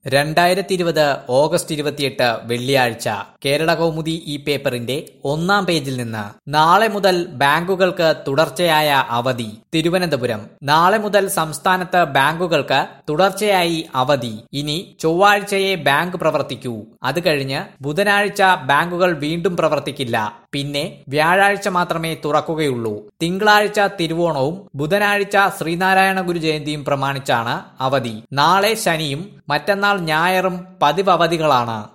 രണ്ടായിരത്തി ഇരുപത് ഓഗസ്റ്റ് ഇരുപത്തിയെട്ട് വെള്ളിയാഴ്ച കേരള കൗമുദി ഈ പേപ്പറിന്റെ ഒന്നാം പേജിൽ നിന്ന് നാളെ മുതൽ ബാങ്കുകൾക്ക് തുടർച്ചയായ അവധി തിരുവനന്തപുരം നാളെ മുതൽ സംസ്ഥാനത്ത് ബാങ്കുകൾക്ക് തുടർച്ചയായി അവധി ഇനി ചൊവ്വാഴ്ചയെ ബാങ്ക് പ്രവർത്തിക്കൂ അത് കഴിഞ്ഞ് ബുധനാഴ്ച ബാങ്കുകൾ വീണ്ടും പ്രവർത്തിക്കില്ല പിന്നെ വ്യാഴാഴ്ച മാത്രമേ തുറക്കുകയുള്ളൂ തിങ്കളാഴ്ച തിരുവോണവും ബുധനാഴ്ച ശ്രീനാരായണ ഗുരു ജയന്തിയും പ്രമാണിച്ചാണ് അവധി നാളെ ശനിയും മറ്റന്നാൾ ഞായറും പതിവ് അവധികളാണ്